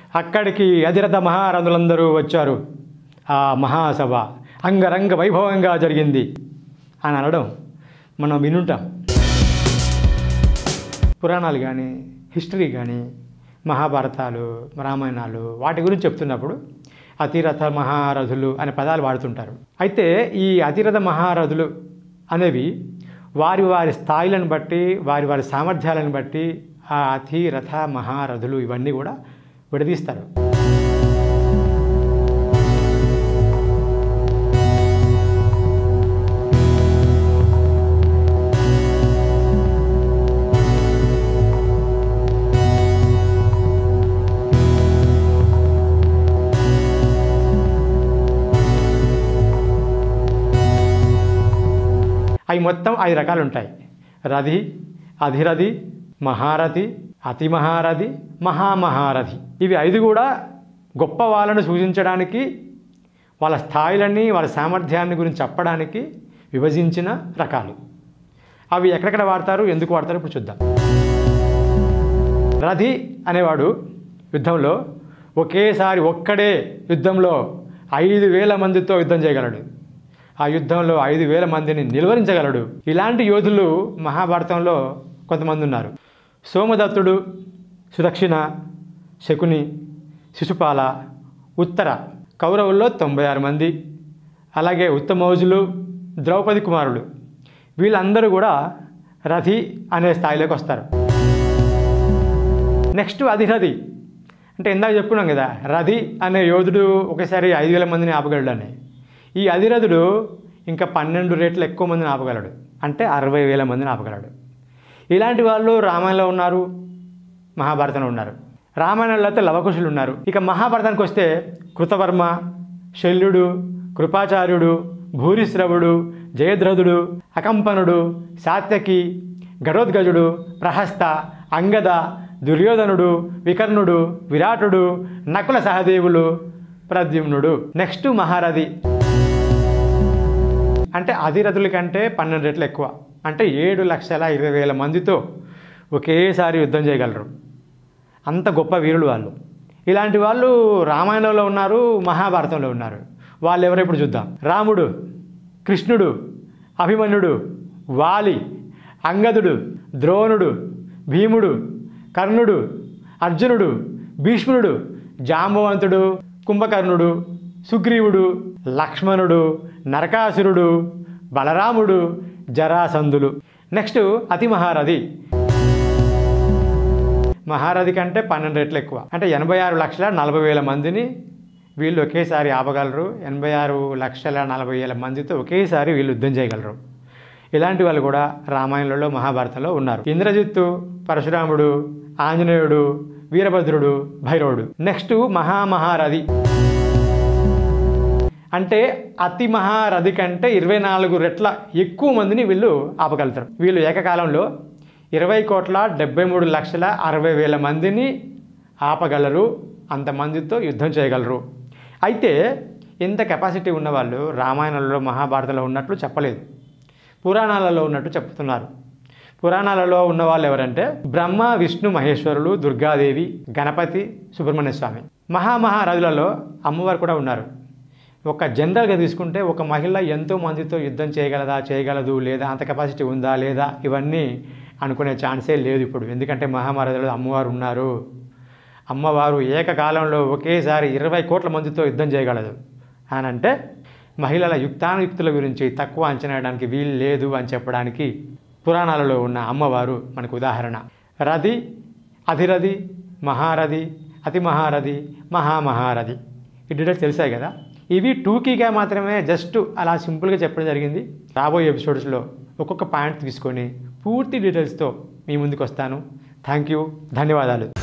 అక్కడికి అధిరథ మహారథులందరూ వచ్చారు ఆ మహాసభ అంగరంగ వైభవంగా జరిగింది అని అనడం మనం వినుంటాం పురాణాలు కానీ హిస్టరీ కానీ మహాభారతాలు రామాయణాలు వాటి గురించి చెప్తున్నప్పుడు అతిరథ మహారథులు అనే పదాలు వాడుతుంటారు అయితే ఈ అతిరథ మహారథులు అనేవి వారి వారి స్థాయిలను బట్టి వారి వారి సామర్థ్యాలను బట్టి ఆ అతిరథ మహారథులు ఇవన్నీ కూడా విడదీస్తారు అవి మొత్తం ఐదు రకాలు ఉంటాయి రథి అధిరథి మహారథి అతి మహారథి మహామహారథి ఇవి ఐదు కూడా గొప్ప వాళ్ళను సూచించడానికి వాళ్ళ స్థాయిలని వాళ్ళ సామర్థ్యాన్ని గురించి చెప్పడానికి విభజించిన రకాలు అవి ఎక్కడెక్కడ వాడతారు ఎందుకు వాడతారు ఇప్పుడు చూద్దాం రథి అనేవాడు యుద్ధంలో ఒకేసారి ఒక్కడే యుద్ధంలో ఐదు వేల మందితో యుద్ధం చేయగలడు ఆ యుద్ధంలో ఐదు వేల మందిని నిలువరించగలడు ఇలాంటి యోధులు మహాభారతంలో కొంతమంది ఉన్నారు సోమదత్తుడు సుదక్షిణ శకుని శిశుపాల ఉత్తర కౌరవుల్లో తొంభై ఆరు మంది అలాగే ఉత్తమౌజులు ద్రౌపది కుమారులు వీళ్ళందరూ కూడా రథి అనే స్థాయిలోకి వస్తారు నెక్స్ట్ అధిరథి అంటే ఇందాక చెప్పుకున్నాం కదా రథి అనే యోధుడు ఒకేసారి ఐదు వేల మందిని ఆపగలడు అని ఈ అధిరథుడు ఇంకా పన్నెండు రేట్లు ఎక్కువ మందిని ఆపగలడు అంటే అరవై వేల మందిని ఆపగలడు ఇలాంటి వాళ్ళు రామాయణంలో ఉన్నారు మహాభారతంలో ఉన్నారు రామాయణంలో అయితే లవకుశులు ఉన్నారు ఇక మహాభారతానికి వస్తే కృతవర్మ శల్యుడు కృపాచార్యుడు భూరిశ్రవుడు జయద్రథుడు అకంపనుడు సాత్యకి గడోద్గజుడు ప్రహస్త అంగద దుర్యోధనుడు వికర్ణుడు విరాటుడు నకుల సహదేవులు ప్రద్యుమ్నుడు నెక్స్ట్ మహారథి అంటే అధిరథుల కంటే పన్నెండు రెట్లు ఎక్కువ అంటే ఏడు లక్షల ఇరవై వేల మందితో ఒకేసారి యుద్ధం చేయగలరు అంత గొప్ప వీరులు వాళ్ళు ఇలాంటి వాళ్ళు రామాయణంలో ఉన్నారు మహాభారతంలో ఉన్నారు వాళ్ళు ఎవరో ఇప్పుడు చూద్దాం రాముడు కృష్ణుడు అభిమన్యుడు వాలి అంగదుడు ద్రోణుడు భీముడు కర్ణుడు అర్జునుడు భీష్ముడు జాంబవంతుడు కుంభకర్ణుడు సుగ్రీవుడు లక్ష్మణుడు నరకాసురుడు బలరాముడు జరాసంధులు నెక్స్ట్ అతి మహారథి మహారథి కంటే పన్నెండు రెట్లు ఎక్కువ అంటే ఎనభై ఆరు లక్షల నలభై వేల మందిని వీళ్ళు ఒకేసారి ఆపగలరు ఎనభై ఆరు లక్షల నలభై వేల మందితో ఒకేసారి వీళ్ళు యుద్ధం చేయగలరు ఇలాంటి వాళ్ళు కూడా రామాయణంలో మహాభారతంలో ఉన్నారు ఇంద్రజిత్తు పరశురాముడు ఆంజనేయుడు వీరభద్రుడు భైరవుడు నెక్స్ట్ మహామహారథి అంటే అతి మహారథి కంటే ఇరవై నాలుగు రెట్ల ఎక్కువ మందిని వీళ్ళు ఆపగలుగుతారు వీళ్ళు ఏకకాలంలో ఇరవై కోట్ల డెబ్బై మూడు లక్షల అరవై వేల మందిని ఆపగలరు అంతమందితో యుద్ధం చేయగలరు అయితే ఇంత కెపాసిటీ ఉన్నవాళ్ళు రామాయణంలో మహాభారతంలో ఉన్నట్లు చెప్పలేదు పురాణాలలో ఉన్నట్టు చెప్తున్నారు పురాణాలలో ఉన్న వాళ్ళు ఎవరంటే బ్రహ్మ విష్ణు మహేశ్వరులు దుర్గాదేవి గణపతి సుబ్రహ్మణ్య స్వామి మహామహారాజులలో అమ్మవారు కూడా ఉన్నారు ఒక జనరల్గా తీసుకుంటే ఒక మహిళ ఎంతో మందితో యుద్ధం చేయగలదా చేయగలదు లేదా అంత కెపాసిటీ ఉందా లేదా ఇవన్నీ అనుకునే ఛాన్సే లేదు ఇప్పుడు ఎందుకంటే మహామహారాజులో అమ్మవారు ఉన్నారు అమ్మవారు ఏకకాలంలో ఒకేసారి ఇరవై కోట్ల మందితో యుద్ధం చేయగలదు అని అంటే మహిళల యుక్తానుయుక్తుల గురించి తక్కువ అంచనా వేయడానికి వీలు లేదు అని చెప్పడానికి పురాణాలలో ఉన్న అమ్మవారు మనకు ఉదాహరణ రథి అధిరథి మహారథి అతి మహారథి మహామహారథి ఈ డీటెయిల్స్ తెలిసాయి కదా ఇవి టూకీగా మాత్రమే జస్ట్ అలా సింపుల్గా చెప్పడం జరిగింది రాబోయే ఎపిసోడ్స్లో ఒక్కొక్క పాయింట్ తీసుకొని పూర్తి డీటెయిల్స్తో మీ ముందుకు వస్తాను థ్యాంక్ యూ ధన్యవాదాలు